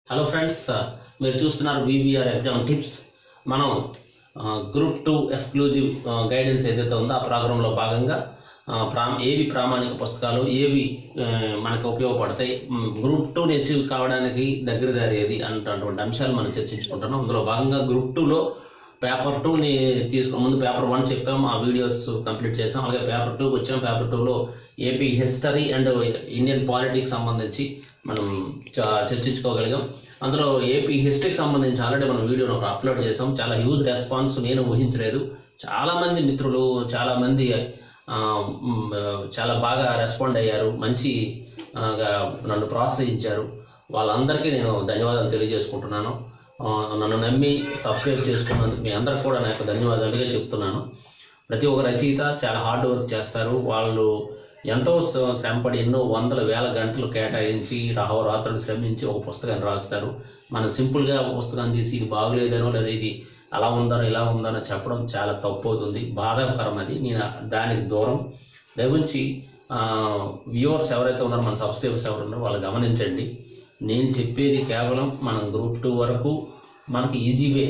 Hello friends మీరు చూస్తున్నారు BBR exam tips మనం గ్రూప్ టూ ఎక్స్క్లూజివ్ గైడెన్స్ ఏదైతే ఉందో ఆ ప్రోగ్రాంలో భాగంగా ఆ, ప్రా ఏవి ప్రామాణిక పుస్తకాలు ఏవి ఆ, మనకు ఉపయోగపడతాయి గ్రూప్ టూని అచీవ్ కావడానికి దగ్గర దారి ఏది అన్నటువంటి అంశాలు మనం చర్చించుకుంటున్నాం అందులో భాగంగా గ్రూప్ టూలో పేపర్ టూని తీసుకుని ముందు పేపర్ వన్ చెప్పాం ఆ వీడియోస్ కంప్లీట్ చేసాం అలాగే పేపర్ టూకి వచ్చాం పేపర్ టూలో AP history and Indian politics సంబంధించి మనం చ- చర్చించుకోగలిగాం అందులో ఏపీ హిస్టరీకి సంబంధించి ఆల్రెడీ మనం వీడియోను ఒకటి అప్లోడ్ చేసాం చాలా హ్యూజ్ రెస్పాన్స్ నేను ఊహించలేదు చాలా మంది మిత్రులు చాలా మంది ఆ, మ్, చాలా బాగా రెస్పాండ్ అయ్యారు మంచి ఆ, గా నన్ను ప్రోత్సహించారు వాళ్ళందరికీ నేను ధన్యవాదాలు తెలియజేసుకుంటున్నాను ఆ, నన్ను నమ్మి సబ్స్క్రైబ్ చేసుకున్నందుకు మీ అందరికి కూడా నాకు ధన్యవాదాలుగా చెప్తున్నాను ప్రతి ఒక్క రచయిత చాలా హార్డ్ వర్క్ చేస్తారు వాళ్ళు ఎంతో శ్ర- శ్రమపడి ఎన్నో వందల వేల గంటలు కేటాయించి రాత్రులు శ్రమించి ఒక పుస్తకాన్ని రాస్తారు మనం సింపుల్గా ఒక పుస్తకాన్ని తీసి ఇది బాగలేదనో లేదా ఇది అలా ఉందనో ఇలా ఉందనో చెప్పడం చాలా తప్పు అవుతుంది బాధాకరం అది నేను దానికి దూరం దయవుంచి వ్యూవర్స్ ఎవరైతే ఉన్నారో మన సబ్స్క్రైబర్స్ ఎవరు ఉన్నారో వాళ్ళు గమనించండి నేను చెప్పేది కేవలం మనం గ్రూప్ టూ వరకు మనకి ఈజీ వే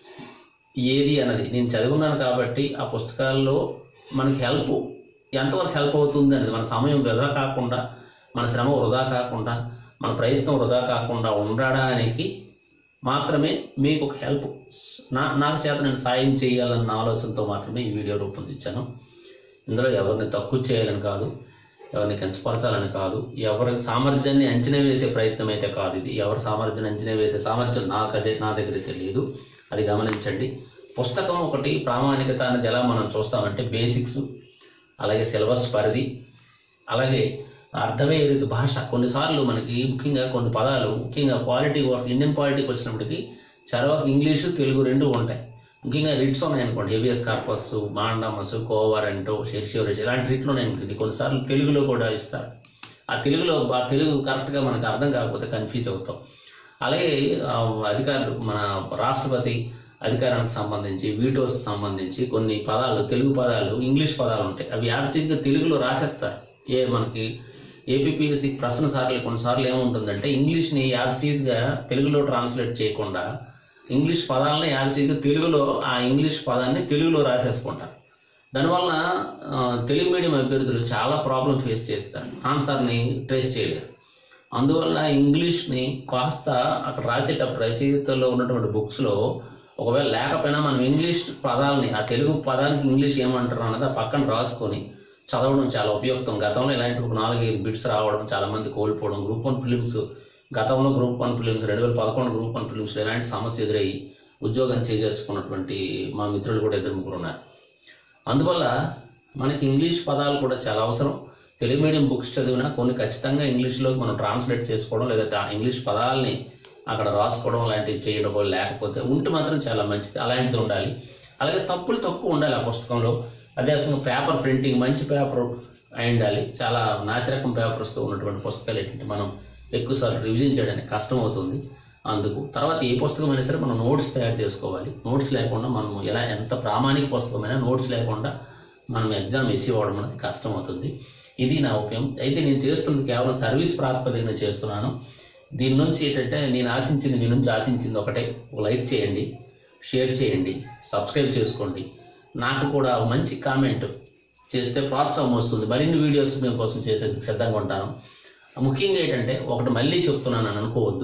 ఏది అన్నది నేను చదువున్నాను కాబట్టి ఆ పుస్తకాల్లో మనకి హెల్ప్ ఎంతవరకు హెల్ప్ అవుతుంది అనేది మన సమయం వృధా కాకుండా మన శ్రమ వృధా కాకుండా మన ప్రయత్నం వృధా కాకుండా ఉండడానికి మాత్రమే మీకు ఒక హెల్ప్ నా నాకు చేత నేను సాయం చేయాలన్న ఆలోచనతో మాత్రమే ఈ వీడియో రూపొందించాను ఇందులో ఎవరిని తక్కువ చేయాలని కాదు ఎవరిని కించపరచాలని కాదు ఎవరి సామర్థ్యాన్ని అంచనా వేసే ప్రయత్నం అయితే కాదు ఇది ఎవరి సామర్థ్యాన్ని అంచనా వేసే సామర్థ్యం నాకు అదే నా దగ్గర తెలియదు అది గమనించండి పుస్తకం ఒకటి ప్రామాణికత అనేది ఎలా మనం చూస్తామంటే బేసిక్స్ అలాగే సిలబస్ పరిధి అలాగే అర్థమయ్యేది భాష కొన్నిసార్లు మనకి ముఖ్యంగా కొన్ని పదాలు ముఖ్యంగా పాలిటీ వర్స్ ఇండియన్ పాలిటీకి వచ్చినప్పటికీ చరవకు ఇంగ్లీషు తెలుగు రెండు ఉంటాయి ముఖ్యంగా రిట్స్ ఉన్నాయనుకోండి హెవియస్ కార్పస్ మాండమస్ కోవారెంటో షెర్షియోరిస్ ఇలాంటి రిట్లు ఉన్నాయనుకోండి కొన్నిసార్లు తెలుగులో కూడా ఇస్తారు ఆ తెలుగులో ఆ తెలుగు కరెక్ట్గా మనకు అర్థం కాకపోతే కన్ఫ్యూజ్ అవుతాం అలాగే ఆ, అధికారులు మన రాష్ట్రపతి అధికారానికి సంబంధించి వీటోస్ సంబంధించి కొన్ని పదాలు తెలుగు పదాలు ఇంగ్లీష్ పదాలు ఉంటాయి అవి యాజిటీస్గా తెలుగులో రాసేస్తారు ఏ మనకి ఏపీపీఎస్సీ ప్రశ్న సార్లు కొన్నిసార్లు ఏముంటుందంటే ఇంగ్లీష్ని యాజిటీస్గా తెలుగులో ట్రాన్స్లేట్ చేయకుండా ఇంగ్లీష్ పదాలని యాజిటీస్గా తెలుగులో ఆ ఇంగ్లీష్ పదాన్ని తెలుగులో రాసేసుకుంటారు దానివల్ల ఆ, తెలుగు మీడియం అభ్యర్థులు చాలా ప్రాబ్లం ఫేస్ చేస్తారు ఆన్సర్ని ట్రేస్ చేయలేరు అందువల్ల ఇంగ్లీష్ని కాస్త అక్కడ రాసేటప్పుడు రచయితలో ఉన్నటువంటి బుక్స్లో ఒకవేళ లేకపోయినా మనం ఇంగ్లీష్ పదాలని ఆ తెలుగు పదానికి ఇంగ్లీష్ ఏమంటారు అన్నది ఆ పక్కన రాసుకొని చదవడం చాలా ఉపయుక్తం గతంలో ఇలాంటి ఒక నాలుగైదు బిట్స్ రావడం చాలా మంది కోల్పోవడం గ్రూప్ వన్ ఫిలిమ్స్ గతంలో గ్రూప్ వన్ ఫిలిమ్స్ రెండు వేల పదకొండు గ్రూప్ వన్ ఫిలిమ్స్ ఇలాంటి సమస్య ఎదురయ్యి ఉద్యోగం చేజేర్చుకున్నటువంటి మా మిత్రులు కూడా ఇద్దరు ముగ్గురు ఉన్నారు అందువల్ల మనకి ఇంగ్లీష్ పదాలు కూడా చాలా అవసరం తెలుగు మీడియం బుక్స్ చదివినా కొన్ని ఖచ్చితంగా ఇంగ్లీష్లోకి మనం ట్రాన్స్లేట్ చేసుకోవడం లేదా ఆ ఇంగ్లీష్ పదాలని అక్కడ రాసుకోవడం లాంటివి చేయడం లేకపోతే ఉంటే మాత్రం చాలా మంచిది అలాంటిది ఉండాలి అలాగే తప్పులు తక్కువ ఉండాలి ఆ పుస్తకంలో అదే రకంగా పేపర్ ప్రింటింగ్ మంచి పేపర్ అయి ఉండాలి చాలా నాసిరకం పేపర్స్తో ఉన్నటువంటి పుస్తకాలు ఏంటంటే మనం ఎక్కువసార్లు రివిజన్ చేయడానికి కష్టం అవుతుంది అందుకు తర్వాత ఏ పుస్తకం అయినా సరే మనం నోట్స్ తయారు చేసుకోవాలి నోట్స్ లేకుండా మనం ఎలా ఎంత ప్రామాణిక పుస్తకమైనా నోట్స్ లేకుండా మనం ఎగ్జామ్ అచీవ్ అవ్వడం అనేది కష్టం అవుతుంది ఇది నా ఉపయోగం అయితే నేను చేస్తుంది కేవలం సర్వీస్ ప్రాతిపదికన చేస్తున్నాను దీని నుంచి ఏంటంటే నేను ఆశించింది మీ నుంచి ఆశించింది ఒకటే ఒక లైక్ చేయండి షేర్ చేయండి సబ్స్క్రైబ్ చేసుకోండి నాకు కూడా ఒక మంచి కామెంట్ చేస్తే ప్రోత్సాహం వస్తుంది మరిన్ని వీడియోస్ మేము కోసం చేసేందుకు సిద్ధంగా ఉంటాను ముఖ్యంగా ఏంటంటే ఒకటి మళ్ళీ చెప్తున్నాను అని అనుకోవద్దు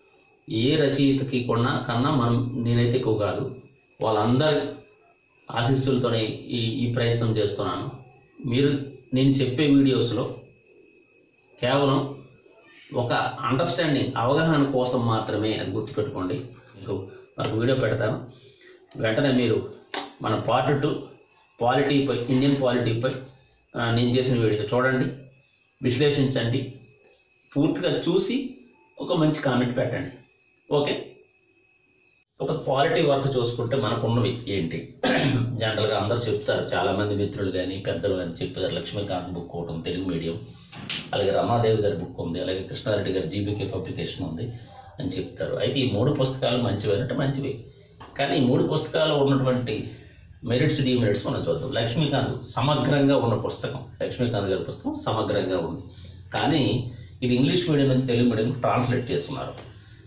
ఏ రచయితకి కొన్నా కన్నా మనం నేనైతే ఎక్కువ కాదు వాళ్ళందరి ఆశీస్సులతోనే ఈ ఈ ప్రయత్నం చేస్తున్నాను మీరు నేను చెప్పే వీడియోస్లో కేవలం ఒక అండర్స్టాండింగ్ అవగాహన కోసం మాత్రమే అది గుర్తుపెట్టుకోండి మీకు మనకు వీడియో పెడతాను వెంటనే మీరు మన పార్ట్ టూ పాలిటీపై ఇండియన్ పాలిటీపై ఆ, నేను చేసిన వీడియో చూడండి విశ్లేషించండి పూర్తిగా చూసి ఒక మంచి కామెంట్ పెట్టండి ఓకే ఒక క్వాలిటీ వర్క్ చూసుకుంటే మనకున్నవి ఏంటి జనరల్గా అందరూ చెప్తారు చాలా మంది మిత్రులు కానీ పెద్దలు కానీ చెప్పారు లక్ష్మీకాంత్ బుక్ ఒకటి ఉంది తెలుగు మీడియం అలాగే రమాదేవి గారి బుక్ ఉంది అలాగే కృష్ణారెడ్డి గారి జీబీకే పబ్లికేషన్ ఉంది అని చెప్తారు అయితే ఈ మూడు పుస్తకాలు మంచివి అంటే మంచివి కానీ ఈ మూడు పుస్తకాలు ఉన్నటువంటి మెరిట్స్ డిమెరిట్స్ మనం చూద్దాం లక్ష్మీకాంత్ సమగ్రంగా ఉన్న పుస్తకం లక్ష్మీకాంత్ గారి పుస్తకం సమగ్రంగా ఉంది కానీ ఇది ఇంగ్లీష్ మీడియం నుంచి తెలుగు మీడియం ట్రాన్స్లేట్ చేస్తున్నారు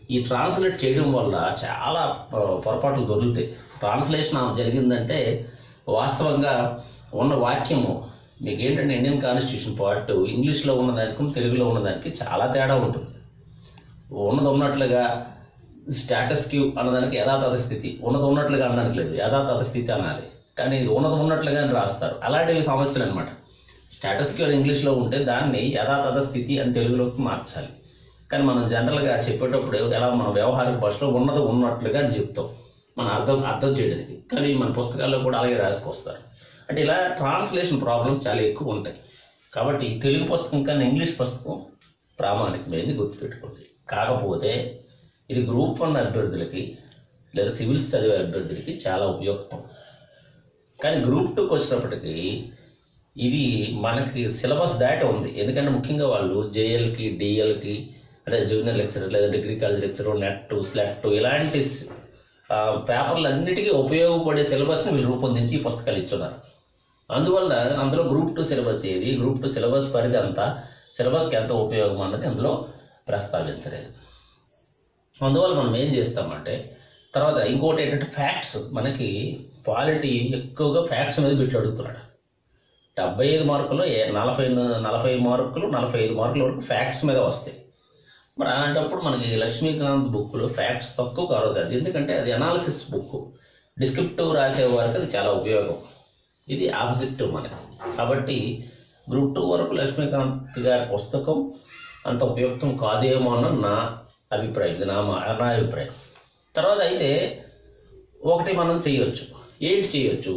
ఈ ట్రాన్స్లేట్ చేయడం వల్ల చాలా పొ- పొరపాట్లు దొరుకుతాయి ట్రాన్స్లేషన్ జరిగిందంటే వాస్తవంగా ఉన్న వాక్యము మీకు ఏంటంటే ఇండియన్ కాన్స్టిట్యూషన్ పార్ట్ ఇంగ్లీష్లో ఉన్నదానికి తెలుగులో ఉన్నదానికి చాలా తేడా ఉంటుంది ఉన్నది ఉన్నట్లుగా స్టేటస్ క్యూ అన్నదానికి యథాతథ స్థితి ఉన్నది ఉన్నట్లుగా అనడానికి లేదు యథాతథ స్థితి అనాలి కానీ ఇది ఉన్నది ఉన్నట్లుగా అని రాస్తారు అలాంటివి సమస్యలు అనమాట స్టేటస్ క్యూ అని ఇంగ్లీష్లో ఉంటే దాన్ని యథాతథ స్థితి అని తెలుగులోకి మార్చాలి కానీ మనం జనరల్గా చెప్పేటప్పుడు ఎలా మన వ్యవహారిక భాషలో ఉన్నది ఉన్నట్లుగా అని చెప్తాం మన అర్థం అర్థం చేయడానికి కానీ మన పుస్తకాల్లో కూడా అలాగే రాసుకొస్తారు అంటే ఇలా ట్రాన్స్లేషన్ ప్రాబ్లమ్స్ చాలా ఎక్కువ ఉంటాయి కాబట్టి తెలుగు పుస్తకం కన్నా ఇంగ్లీష్ పుస్తకం ప్రామాణికమైంది గుర్తుపెట్టుకోండి కాకపోతే ఇది గ్రూప్ వన్ అభ్యర్థులకి లేదా సివిల్స్ చదివే అభ్యర్థులకి చాలా ఉపయోగం కానీ గ్రూప్ టూకి వచ్చినప్పటికీ ఇది మనకి సిలబస్ దాటి ఉంది ఎందుకంటే ముఖ్యంగా వాళ్ళు జేఎల్కి డిఎల్కి అంటే జూనియర్ లెక్చరర్ లేదా degree college lecturer NET SLET ఇలాంటి ఆ, పేపర్లు అన్నిటికీ ఉపయోగపడే సిలబస్ని వీళ్ళు రూపొందించి ఈ పుస్తకాలు ఇచ్చున్నారు అందువల్ల అందులో గ్రూప్ టూ సిలబస్ ఏది గ్రూప్ టూ సిలబస్ పరిధి అంతా సిలబస్కి ఎంత ఉపయోగం అన్నది అందులో ప్రస్తావించలేదు అందువల్ల మనం ఏం చేస్తామంటే తర్వాత ఇంకోటి ఏంటంటే ఫ్యాక్ట్స్ మనకి క్వాలిటీ ఎక్కువగా ఫ్యాక్ట్స్ మీద బిట్లు అడుగుతున్నాడు డెబ్బై ఐదు మార్కులు ఏ- నలభై నలభై మార్కులు నలభై ఐదు మార్కుల వరకు ఫ్యాక్ట్స్ మీద వస్తాయి మరి అలాంటప్పుడు మనకి లక్ష్మీకాంత్ బుక్లో ఫ్యాక్ట్స్ తక్కువ కావద్దు ఎందుకంటే అది అనాలిసిస్ బుక్ డిస్క్రిప్టివ్ రాసే వారికి అది చాలా ఉపయోగం ఇది ఆబ్జెక్టివ్ మనకి కాబట్టి గ్రూప్ టూ వరకు లక్ష్మీకాంత్ గారి పుస్తకం అంత ఉపయుక్తం కాదేమో అన్న నా అభిప్రాయం ఇది నా మా- నా అభిప్రాయం తర్వాత అయితే ఒకటి మనం చేయొచ్చు ఏంటి చేయొచ్చు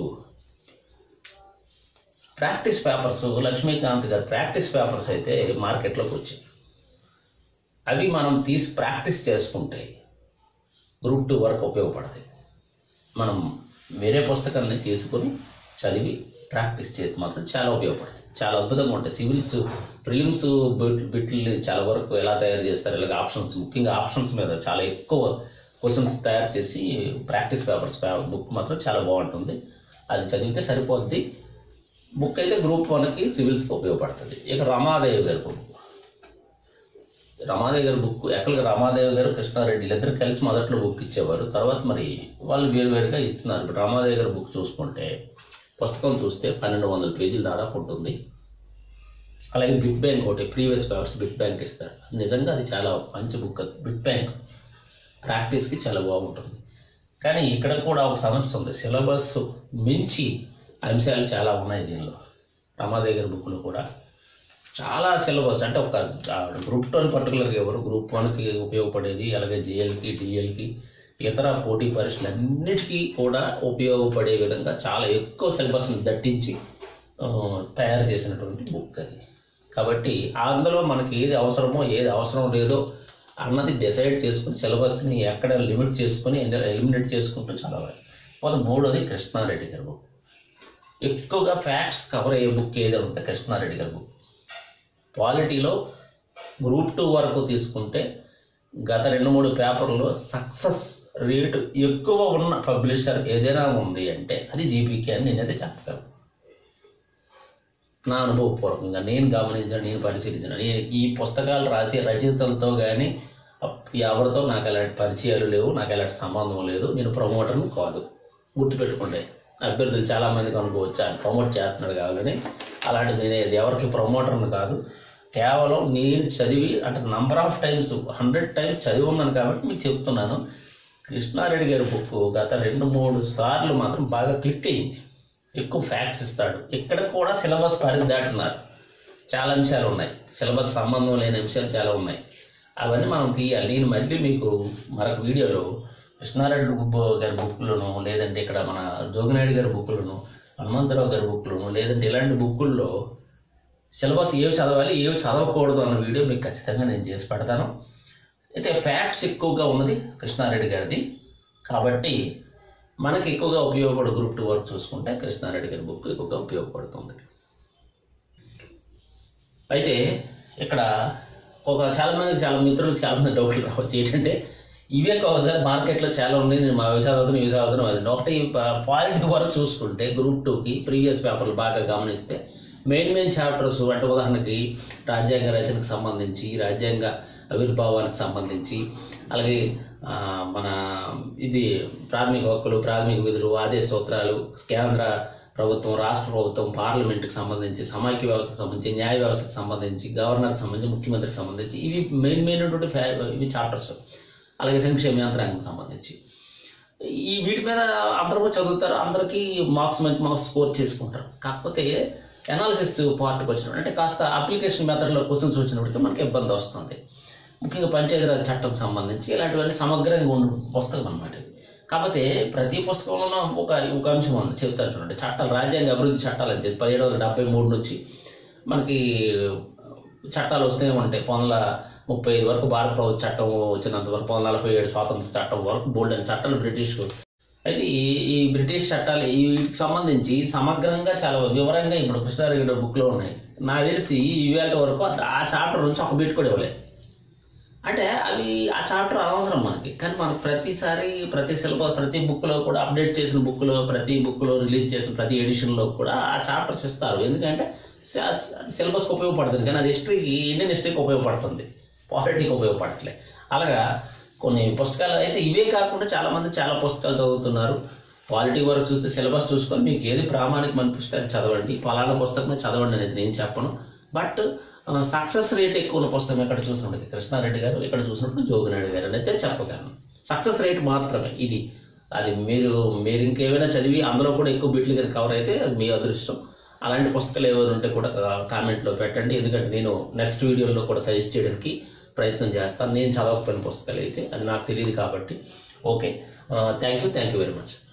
ప్రాక్టీస్ పేపర్స్ లక్ష్మీకాంత్ గారి ప్రాక్టీస్ పేపర్స్ అయితే మార్కెట్లోకి వచ్చాయి అవి మనం తీసి ప్రాక్టీస్ చేసుకుంటే గ్రూప్ టూ వరకు ఉపయోగపడతాయి మనం వేరే పుస్తకాన్ని తీసుకొని చదివి ప్రాక్టీస్ చేస్తే మాత్రం చాలా ఉపయోగపడుతుంది చాలా అద్భుతంగా ఉంటాయి సివిల్స్ ప్రిలిమ్స్ బిట్లు చాలా వరకు ఎలా తయారు చేస్తారు ఇలాగ ఆప్షన్స్ ముఖ్యంగా ఆప్షన్స్ మీద చాలా ఎక్కువ క్వశ్చన్స్ తయారు చేసి ప్రాక్టీస్ పేపర్స్ బుక్ మాత్రం చాలా బాగుంటుంది అది చదివితే సరిపోద్ది బుక్ అయితే గ్రూప్ వన్కి సివిల్స్కి ఉపయోగపడుతుంది ఇక రమాదేవి గారి బుక్ రమాదేవి గారి బుక్ ఎక్కడికి రమాదేవి గారు కృష్ణారెడ్డి వీళ్ళిద్దరు కలిసి మొదట్లో బుక్ ఇచ్చేవారు తర్వాత మరి వాళ్ళు వేరువేరుగా ఇస్తున్నారు ఇప్పుడు రమాదేవి గారి బుక్ చూసుకుంటే పుస్తకం చూస్తే పన్నెండు వందల పేజీలు దాదాపు ఉంటుంది అలాగే బిట్ బ్యాంక్ ఒకటి ప్రీవియస్ పేపర్స్ బిట్ బ్యాంక్ ఇస్తారు నిజంగా అది చాలా మంచి బుక్ అది బిట్ బ్యాంక్ ప్రాక్టీస్కి చాలా బాగుంటుంది కానీ ఇక్కడ కూడా ఒక సమస్య ఉంది సిలబస్ మించి అంశాలు చాలా ఉన్నాయి దీనిలో రమాదేవి గారి బుక్లో కూడా చాలా సిలబస్ అంటే ఒక గ్రూప్ టూ అని పర్టికులర్గా ఎవరు గ్రూప్ వన్కి ఉపయోగపడేది అలాగే జేఎల్కి డిఎల్కి ఇతర పోటీ పరీక్షలు అన్నిటికీ కూడా ఉపయోగపడే విధంగా చాలా ఎక్కువ సిలబస్ని దట్టించి ఆ, తయారు చేసినటువంటి బుక్ అది కాబట్టి అందులో మనకి ఏది అవసరమో ఏది అవసరం లేదో అన్నది డిసైడ్ చేసుకుని సిలబస్ని ఎక్కడ లిమిట్ చేసుకుని ఎలిమినేట్ చేసుకుంటూ చదవాలి మొదటి మూడోది కృష్ణారెడ్డి గారి బుక్ ఎక్కువగా ఫ్యాక్ట్స్ కవర్ అయ్యే బుక్ ఏదో ఉంటే కృష్ణారెడ్డి గారి బుక్ క్వాలిటీలో గ్రూప్ టూ వరకు తీసుకుంటే గత రెండు మూడు పేపర్లో సక్సెస్ రేటు ఎక్కువ ఉన్న పబ్లిషర్ ఏదైనా ఉంది అంటే అది జీపీకే అని నేనైతే చెప్పగలను నా అనుభవపూర్వకంగా నేను గమనించిన నేను పరిశీలించిన నేను ఈ పుస్తకాలు రాసే రచయితలతో కానీ ఎవరితో నాకు ఎలాంటి పరిచయాలు లేవు నాకు ఎలాంటి సంబంధం లేదు నేను ప్రమోటర్ని కాదు గుర్తుపెట్టుకోండి అభ్యర్థులు చాలామందికి అనుకోవచ్చు ఆయన ప్రమోట్ చేస్తున్నాడు కావాలని అలాంటి నేను ఇది ఎవరికి ప్రమోటర్ని కాదు కేవలం నేను చదివి అంటే number of times hundred times చదివి ఉన్నాను కాబట్టి మీకు చెప్తున్నాను కృష్ణారెడ్డి గారి బుక్ గత రెండు మూడు సార్లు మాత్రం బాగా క్లిక్ అయ్యింది ఎక్కువ ఫ్యాక్ట్స్ ఇస్తాడు ఇక్కడ కూడా సిలబస్ పరిధి దాటున్నారు చాలా అంశాలు ఉన్నాయి సిలబస్ సంబంధం లేని అంశాలు చాలా ఉన్నాయి అవన్నీ మనం తీయాలి నేను మళ్ళీ మీకు మరొక వీడియోలో కృష్ణారెడ్డి బుక్ గారి బుక్లను లేదంటే ఇక్కడ మన జోగినాయుడు గారి బుక్లను హనుమంతరావు గారి బుక్లను లేదంటే ఇలాంటి బుక్కుల్లో సిలబస్ ఏవి చదవాలి ఏవి చదవకూడదు అన్న వీడియో మీకు ఖచ్చితంగా నేను చేసి పెడతాను అయితే ఫ్యాక్ట్స్ ఎక్కువగా ఉన్నది కృష్ణారెడ్డి గారిది కాబట్టి మనకి ఎక్కువగా ఉపయోగపడే గ్రూప్ టూ వర్క్ చూసుకుంటే కృష్ణారెడ్డి గారి బుక్ ఎక్కువగా ఉపయోగపడుతుంది అయితే ఇక్కడ ఒక చాలా మంది చాలా మిత్రులకు చాలా మంది డౌట్లు రావచ్చు ఏంటంటే ఇవే కావు సార్ మార్కెట్లో చాలా ఉన్నాయి నేను మా ఇవి చదువుతున్నాను ఇవి చదువుతున్నాను అది ఒకటి పాలిటీ వరకు చూసుకుంటే గ్రూప్ టూకి ప్రీవియస్ పేపర్లు బాగా గమనిస్తే మెయిన్ మెయిన్ చాప్టర్స్ అంటే ఉదాహరణకి రాజ్యాంగ రచనకు సంబంధించి రాజ్యాంగ ఆవిర్భావానికి సంబంధించి అలాగే ఆ, మన ఇది ప్రాథమిక హక్కులు ప్రాథమిక విధులు ఆదేశ సూత్రాలు కేంద్ర ప్రభుత్వం రాష్ట్ర ప్రభుత్వం పార్లమెంట్కి సంబంధించి సమాఖ్య వ్యవస్థకు సంబంధించి న్యాయ వ్యవస్థకు సంబంధించి గవర్నర్కి సంబంధించి ముఖ్యమంత్రికి సంబంధించి ఇవి మెయిన్ మెయిన్ అయినటువంటి ఫ్యా ఇవి చాప్టర్స్ అలాగే సంక్షేమ యంత్రాంగం సంబంధించి ఈ వీటి మీద అందరూ కూడా చదువుతారు అందరికీ మార్క్స్ మంచి మార్క్స్ స్కోర్ చేసుకుంటారు కాకపోతే అనాలిసిస్ పార్ట్కి వచ్చినప్పుడు అంటే కాస్త అప్లికేషన్ మెథడ్లో క్వశ్చన్స్ వచ్చినప్పటికీ మనకి ఇబ్బంది వస్తుంది ముఖ్యంగా పంచాయతీరాజ్ చట్టం సంబంధించి ఇలాంటివన్నీ సమగ్రంగా ఉన్న పుస్తకం అనమాట ఇది. కాకపోతే ప్రతి పుస్తకంలోనూ ఒక ఒక అంశం ఉంది చెప్తారు చూడండి చట్టాలు రాజ్యాంగ అభివృద్ధి చట్టాలు అని చెప్పి పదిహేడు వందల డెబ్బై మూడు నుంచి మనకి చట్టాలు వస్తూనే ఉంటాయి పంతొమ్మిది వందల ముప్పై ఐదు వరకు భారత ప్రభుత్వ చట్టం వచ్చినంత వరకు పంతొమ్మిది వందల నలభై ఏడు స్వాతంత్ర చట్టం వరకు బోల్డ్ అని చట్టాలు బ్రిటిష్ అయితే ఈ ఈ బ్రిటిష్ చట్టాలు ఈ వీటికి సంబంధించి సమగ్రంగా చాలా వివరంగా ఇప్పుడు కృష్ణారెడ్డి బుక్లో ఉన్నాయి నాకు తెలిసి ఇవాళ వరకు ఆ చాప్టర్ నుంచి ఒక బిట్ కూడా ఇవ్వలేదు అంటే అవి ఆ చాప్టర్ అనవసరం మనకి కానీ మనకు ప్రతిసారి ప్రతి సిలబస్ ప్రతి బుక్లో కూడా అప్డేట్ చేసిన బుక్లో ప్రతి బుక్లో రిలీజ్ చేసిన ప్రతి ఎడిషన్లో కూడా ఆ చాప్టర్స్ ఇస్తారు ఎందుకంటే సిలబస్కి ఉపయోగపడుతుంది కానీ అది హిస్టరీకి ఇండియన్ హిస్టరీకి ఉపయోగపడుతుంది పాలిటీకి ఉపయోగపడట్లే అలాగా కొన్ని పుస్తకాలు అయితే ఇవే కాకుండా చాలామంది చాలా పుస్తకాలు చదువుతున్నారు పాలిటీ వరకు చూస్తే సిలబస్ చూసుకొని మీకు ఏది ప్రామాణికం అనిపిస్తే అది చదవండి పలానా పుస్తకమే చదవండి అనేది నేను చెప్పను బట్ సక్సెస్ రేట్ ఎక్కువ ఉన్న పుస్తకం ఎక్కడ చూసినప్పుడు కృష్ణారెడ్డి గారు ఇక్కడ చూసినప్పుడు జోగినాయుడు గారు అయితే చెప్పగలను సక్సెస్ రేట్ మాత్రమే ఇది అది మీరు మీరు ఇంకేమైనా చదివి అందులో కూడా ఎక్కువ బిట్లు కానీ కవర్ అయితే అది మీ అదృష్టం అలాంటి పుస్తకాలు ఏమైనా ఉంటే కూడా కామెంట్లో పెట్టండి ఎందుకంటే నేను నెక్స్ట్ వీడియోలో కూడా సజెస్ట్ చేయడానికి ప్రయత్నం చేస్తాను నేను చదవకపోయిన పుస్తకాలు అయితే అది నాకు తెలియదు కాబట్టి okay thank you thank you very much